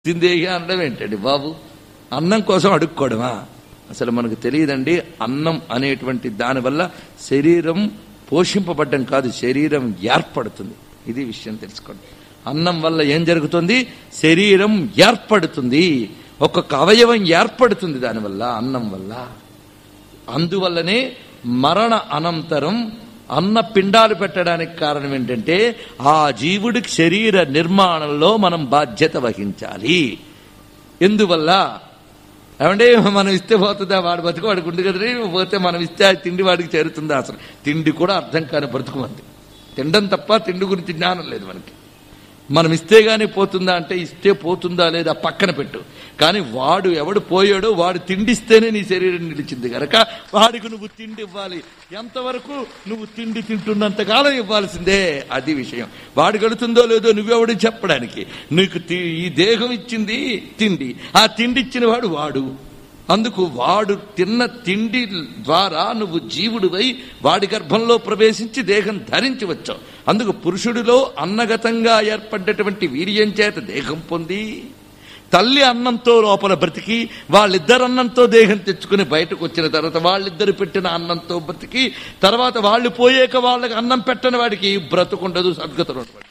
తిందేగా అనడం ఏంటండి బాబు అన్నం కోసం అడుక్కోవడమా అసలు మనకు తెలియదండి అన్నం అనేటువంటి దానివల్ల శరీరం పోషింపబడ్డం కాదు శరీరం ఏర్పడుతుంది ఇది విషయం తెలుసుకోండి అన్నం వల్ల ఏం జరుగుతుంది శరీరం ఏర్పడుతుంది ఒక్కొక్క అవయవం ఏర్పడుతుంది దానివల్ల అన్నం వల్ల అందువల్లనే మరణ అనంతరం అన్న పిండాలు పెట్టడానికి కారణం ఏంటంటే ఆ జీవుడికి శరీర నిర్మాణంలో మనం బాధ్యత వహించాలి ఎందువల్ల ఏమంటే మనం ఇస్తే పోతుందా వాడు బతుకు వాడికి ఉంది కదండి పోతే మనం ఇస్తే ఆ తిండి వాడికి చేరుతుందా అసలు తిండి కూడా అర్థం కాని బ్రతుకు మంది తినడం తప్ప తిండి గురించి జ్ఞానం లేదు మనకి మనం ఇస్తే గానీ పోతుందా అంటే ఇస్తే పోతుందా లేదా పక్కన పెట్టు కానీ వాడు ఎవడు పోయాడో వాడు తిండిస్తేనే నీ శరీరం నిలిచింది గనక వాడికి నువ్వు తిండి ఇవ్వాలి ఎంతవరకు నువ్వు తిండి తింటున్నంత కాలం ఇవ్వాల్సిందే అది విషయం వాడు గడుతుందో లేదో నువ్వెవడు చెప్పడానికి నీకు తి- ఈ దేహం ఇచ్చింది తిండి ఆ తిండి ఇచ్చిన వాడు వాడు అందుకు వాడు తిన్న తిండి ద్వారా నువ్వు జీవుడివై వాడి గర్భంలో ప్రవేశించి దేహం ధరించి వచ్చావు అందుకు పురుషుడిలో అన్నగతంగా ఏర్పడ్డటువంటి వీర్యం చేత దేహం పొంది తల్లి అన్నంతో లోపల బ్రతికి వాళ్ళిద్దరు అన్నంతో దేహం తెచ్చుకుని బయటకు వచ్చిన తర్వాత వాళ్ళిద్దరు పెట్టిన అన్నంతో బ్రతికి తర్వాత వాళ్ళు పోయాక వాళ్ళకి అన్నం పెట్టని వాడికి బ్రతుకుండదు సద్గతులు ఉండదు.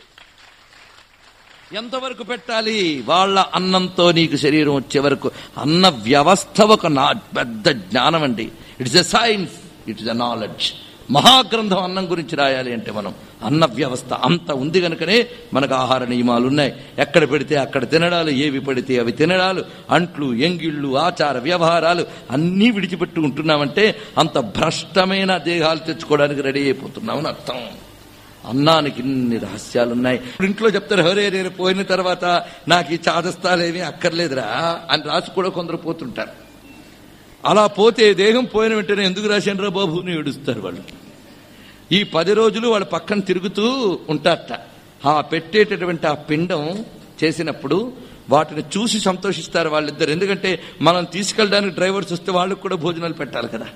ఎంతవరకు పెట్టాలి వాళ్ళ అన్నంతో నీకు శరీరం వచ్చే వరకు అన్న వ్యవస్థ ఒక నా పెద్ద జ్ఞానం అండి it's a science it's a knowledge మహాగ్రంథం అన్నం గురించి రాయాలి అంటే మనం అన్న వ్యవస్థ అంత ఉంది కనుకనే మనకు ఆహార నియమాలు ఉన్నాయి ఎక్కడ పెడితే అక్కడ తినడాలు ఏవి పడితే అవి తినడాలు అంట్లు ఎంగిళ్ళు ఆచార వ్యవహారాలు అన్నీ విడిచిపెట్టు ఉంటున్నామంటే అంత భ్రష్టమైన దేహాలు తెచ్చుకోవడానికి రెడీ అయిపోతున్నామని అర్థం అన్నానికి ఇన్ని రహస్యాలు ఉన్నాయి ఇప్పుడు ఇంట్లో చెప్తారు హరే నేను పోయిన తర్వాత నాకు ఈ చాదస్తాలేమీ అక్కర్లేదురా అని రాసి కూడా కొందరు పోతుంటారు అలా పోతే దేహం పోయిన వెంటనే ఎందుకు రాశాను రా బాబు అని ఏడుస్తారు వాళ్ళు ఈ పది రోజులు వాళ్ళ పక్కన తిరుగుతూ ఉంటారట ఆ పెట్టేటటువంటి ఆ పిండం చేసినప్పుడు వాటిని చూసి సంతోషిస్తారు వాళ్ళిద్దరు ఎందుకంటే మనం తీసుకెళ్ళడానికి డ్రైవర్స్ వస్తే వాళ్ళకు కూడా భోజనాలు పెట్టాలి కదా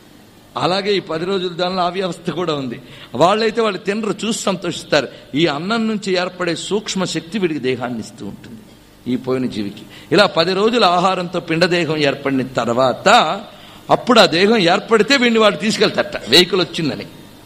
అలాగే ఈ పది రోజుల దానిలో ఆ వ్యవస్థ కూడా ఉంది వాళ్ళైతే వాళ్ళు తినరు చూసి సంతోషిస్తారు ఈ అన్నం నుంచి ఏర్పడే సూక్ష్మ శక్తి వీడికి దేహాన్ని ఇస్తూ ఉంటుంది ఈ పోయిన జీవికి ఇలా పది రోజుల ఆహారంతో పిండదేహం ఏర్పడిన తర్వాత అప్పుడు ఆ దేహం ఏర్పడితే వీడిని వాడు తీసుకెళ్తారట వెహికల్ వచ్చిందని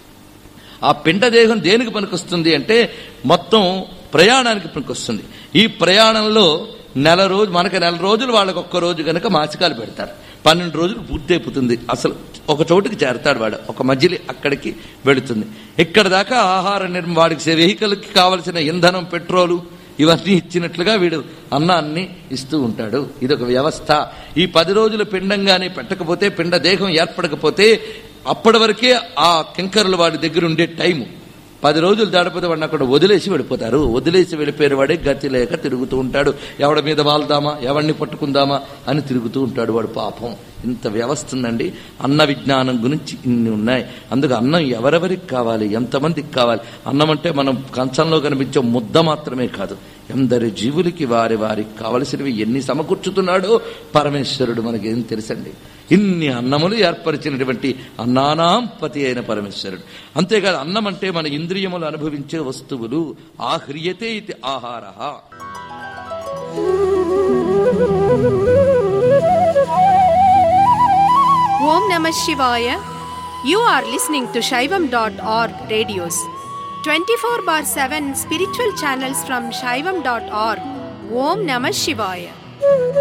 ఆ పిండదేహం దేనికి పనికొస్తుంది అంటే మొత్తం ప్రయాణానికి పనికొస్తుంది ఈ ప్రయాణంలో నెల రోజు మనకి నెల రోజులు వాళ్ళకి ఒక్క రోజు కనుక మాసికాలు పెడతారు పన్నెండు రోజులు పూర్తయిపోతుంది అసలు ఒక చోటుకి చేరతాడు వాడు ఒక మధ్యలో అక్కడికి వెళుతుంది ఇక్కడ దాకా ఆహార నిర్మ వాడికి వెహికల్కి కావలసిన ఇంధనం పెట్రోలు ఇవన్నీ ఇచ్చినట్లుగా వీడు అన్నాన్ని ఇస్తూ ఉంటాడు ఇదొక వ్యవస్థ ఈ పది రోజులు పిండంగానే పెట్టకపోతే పిండ దేహం ఏర్పడకపోతే అప్పటి వరకే ఆ కింకరులు వాడి దగ్గర ఉండే టైము పది రోజులు దాడిపోతే వాడిని అక్కడ వదిలేసి వెళ్ళిపోతారు వదిలేసి వెళ్ళిపోయిన వాడే గతి లేక తిరుగుతూ ఉంటాడు ఎవడి మీద వాళ్దామా ఎవడిని పట్టుకుందామా అని తిరుగుతూ ఉంటాడు వాడు పాపం ఇంత వ్యవస్థ ఉందండి అన్న విజ్ఞానం గురించి ఇన్ని ఉన్నాయి అందుకు అన్నం ఎవరెవరికి కావాలి ఎంతమందికి కావాలి అన్నం అంటే మనం కంచంలో కనిపించే ముద్ద మాత్రమే కాదు ఎందరి జీవులకి వారి వారికి కావలసినవి ఎన్ని సమకూర్చుతున్నాడో పరమేశ్వరుడు మనకేం తెలుసండి ఇన్ని అన్నములు ఏర్పరిచినటువంటి అన్నానాం పతి అయిన పరమేశ్వరుడు అంతేకాదు అన్నం అంటే మన ఇంద్రియములు అనుభవించే వస్తువులు ఆహ్రియతే ఇది ఆహార Om Namah Shivaya. You are listening to Shaivam.org radios. 24 bar 7 spiritual channels from Shaivam.org. Om Namah Shivaya.